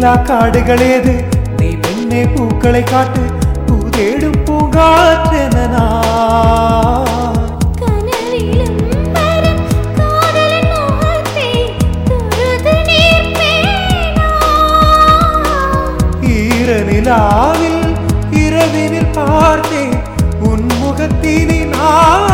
பூவில்லா காடுகளேது நீ பெண்ணே பூக்களை காட்டு பூ தேடும் பூங்காற்றென நான். கனவிலும் வரும் காதலின் மோகத்தை தொழுது நிற்பேனா? ஈரநிலாவில் இரவினில் பார்த்தேன் உன் முகத்தினி நான்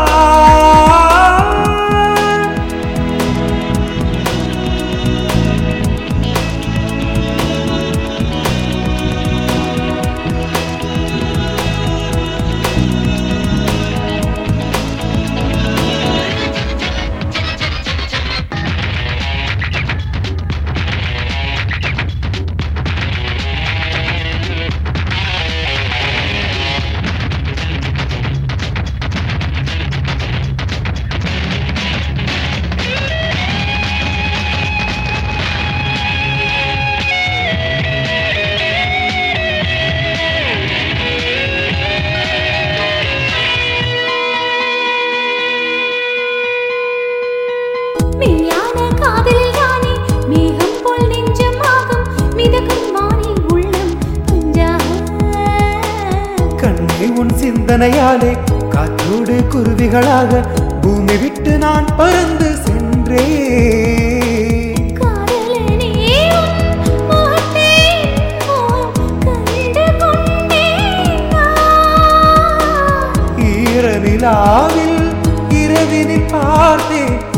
மெய்யான காதலில் தானே மேகம் போல் நெஞ்சமாகும் மிதக்கும் வானில் உள்ளம் பஞ்சாக கண்ணே உன் சிந்தனையாலே காற்றோடு குருவிகளாக பூமி விட்டு நான் பறந்து சென்றேன் காதலனே உன் முகத்தை இன்னும் கண்டு கொண்டேன் நான். ஈரநிலாவில் இரவினில் பார்த்தேன்